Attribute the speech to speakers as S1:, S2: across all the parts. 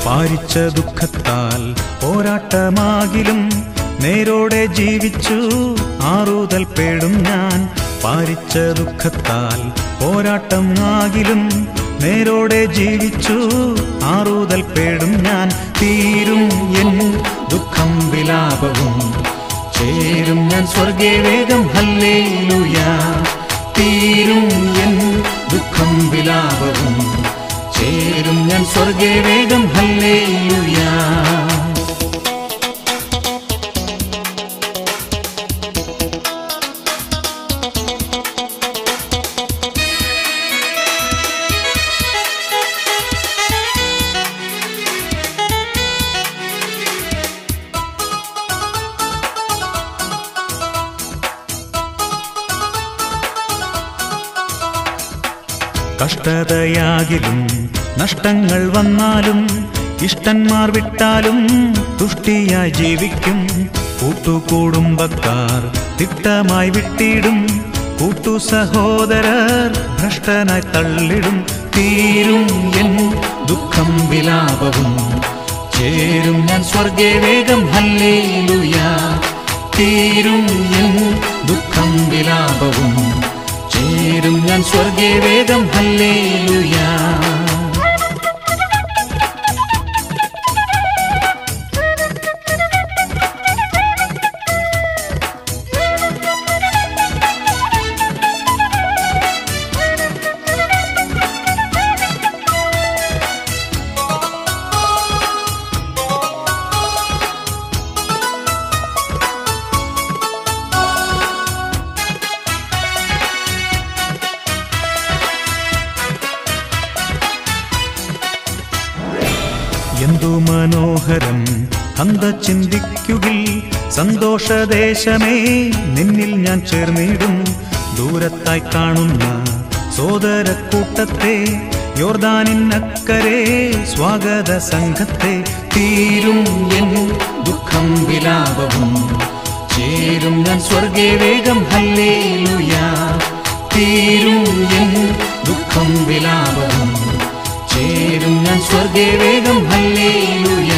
S1: പാരിച്ച ദുഃഖത്താൽ പോരാട്ടമാകിലും നേരോടെ ജീവിച്ചു ആറുതൽ പേടും ഞാൻ പാരിച്ച ദുഃഖത്താൽ പോരാട്ടം ആകിലും നേരോടെ ജീവിച്ചു ആറുതൽ പേടും ഞാൻ തീരും എൻ ദുഃഖം വിലാപവും ചേരും ഞാൻ സ്വർഗേ വേഗം ഹല്ലേലൂയ തീരും എൻ ദുഃഖം വിലാപവും ചേരും ഞാൻ സ്വർഗേ വേഗം ഹല്ലേലൂയ കഷ്ടതയാകിലും നഷ്ടങ്ങൾ വന്നാലും ഇഷ്ടന്മാർ വിട്ടാലും തുഷ്ടിയായി ജീവിക്കും കൂട്ടുകുടുംബക്കാർ തിട്ടമായി വിട്ടിടും കൂട്ടു സഹോദരർ ഭ്രഷ്ടനായി തള്ളിടും തീരും എൻ ദുഃഖം വിലാപവും ചേരും ഞാൻ സ്വർഗേ വേഗം ഹല്ലേലൂയ തീരും എൻ ദുഃഖം വിലാപവും ചേരും ഞാൻ സ്വർഗേ വേഗം ഹല്ലേലൂയ എന്തു മനോഹരം അന്ത ചിന്തിക്കുകിൽ സന്തോഷദേശമേ നിന്നിൽ ഞാൻ ചേർന്നിടും ദൂരത്തായി കാണുന്ന സോദരക്കൂട്ടത്തെ യോർദാനിന്നക്കരെ സ്വാഗത സംഘത്തെ തീരും എൻ ദുഃഖം വിലാപവും ചേരും ഞാൻ സ്വർഗേ വേഗം ഹല്ലേലൂയ തീരും എൻ ദുഃഖം വിലാപവും ചേരും ഞാൻ സ്വർഗേ വേഗം ഹല്ലേലൂയ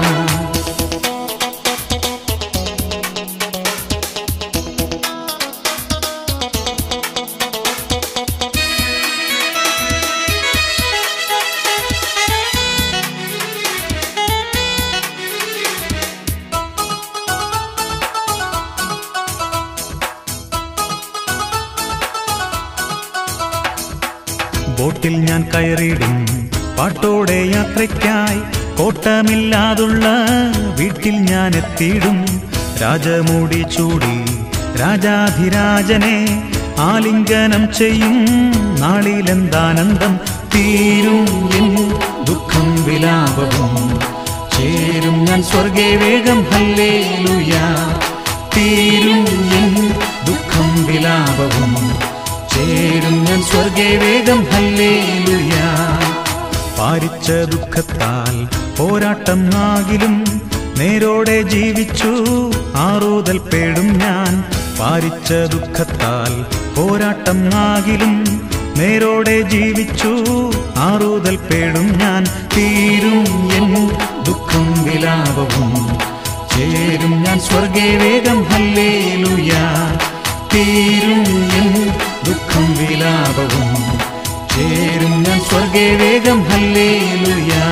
S1: ബോട്ടിൽ ഞാൻ കയറിയിടും പാട്ടോടെ യാത്രയ്ക്കായി കോട്ടമില്ലാതുള്ള വീട്ടിൽ ഞാൻ എത്തിയിടും രാജമൂടി ചൂടി രാജാധിരാജനെ ആലിംഗനം ചെയ്യും നാളിലെന്താനന്ദം തീരും എൻ ദുഃഖം വിലാപവും ചേരും ഞാൻ സ്വർഗേ വേഗം ഹല്ലേലൂയ തീരും എൻ ദുഃഖം വിലാപവും ചേരും ഞാൻ സ്വർഗേ വേഗം ഹല്ലേലൂയ പാരിച്ച ദുഃഖത്താൽ പോരാട്ടം ആകിലും നേരോടെ ജീവിച്ചു ആറുതൽ പേടും ഞാൻ പാരിച്ച ദുഃഖത്താൽ പോരാട്ടം ആകിലും നേരോടെ ജീവിച്ചു ആറുതൽ പേടും ഞാൻ തീരും എൻ ദുഃഖം വിലാപവും ചേരും ഞാൻ സ്വർഗേ വേഗം ഹല്ലേലൂയ തീരും എൻ ദുഃഖം വിലാപവും ചേരും ഞാൻ സ്വർഗേ വേഗം ഹല്ലേലൂയ